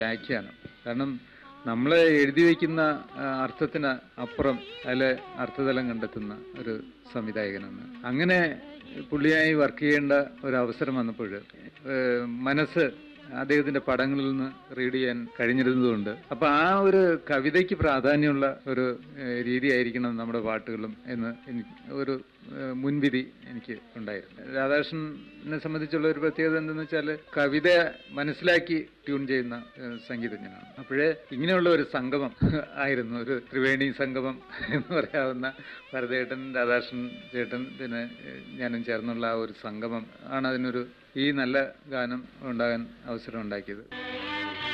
വ്യാഖ്യാനം കാരണം നമ്മൾ എഴുതി വയ്ക്കുന്ന ആ, അർത്ഥത്തിന് അപ്പുറം അതിൽ അർത്ഥതലം കണ്ടെത്തുന്ന ഒരു സംവിധായകനാണ് അങ്ങനെ പുള്ളിയായി വർക്ക് ചെയ്യേണ്ട ഒരു അവസരം വന്നപ്പോൾ ഏഹ്, മനസ്സ് അദ്ദേഹത്തിന്റെ പടങ്ങളിൽ നിന്ന് റീഡ് ചെയ്യാൻ കഴിഞ്ഞിരുന്നതുകൊണ്ട് അപ്പൊ ആ ഒരു കവിതയ്ക്ക് പ്രാധാന്യമുള്ള ഒരു ഏഹ്, രീതിയായിരിക്കണം നമ്മുടെ പാട്ടുകളും എന്ന് എനിക്ക് ഒരു ഏഹ്, മുൻവിധി എനിക്ക് ഉണ്ടായിരുന്നു രാധാകൃഷ്ണനെ സംബന്ധിച്ചുള്ള ഒരു പ്രത്യേകത എന്തെന്ന് വെച്ചാൽ കവിത മനസ്സിലാക്കി ട്യൂൺ ചെയ്യുന്ന ഏഹ്, സംഗീതജ്ഞനാണ് അപ്പോഴേ ഇങ്ങനെയുള്ള ഒരു സംഗമം ആയിരുന്നു ഒരു ത്രിവേണി സംഗമം എന്ന് പറയാവുന്ന ഭരതേട്ടൻ രാധാകൃഷ്ണൻ ചേട്ടൻ പിന്നെ ഏഹ്, ഞാനും ചേർന്നുള്ള ആ ഒരു സംഗമം ആണ് അതിനൊരു ഈ നല്ല ഗാനം ഉണ്ടാകാൻ അവസരം ഉണ്ടാക്കിയത്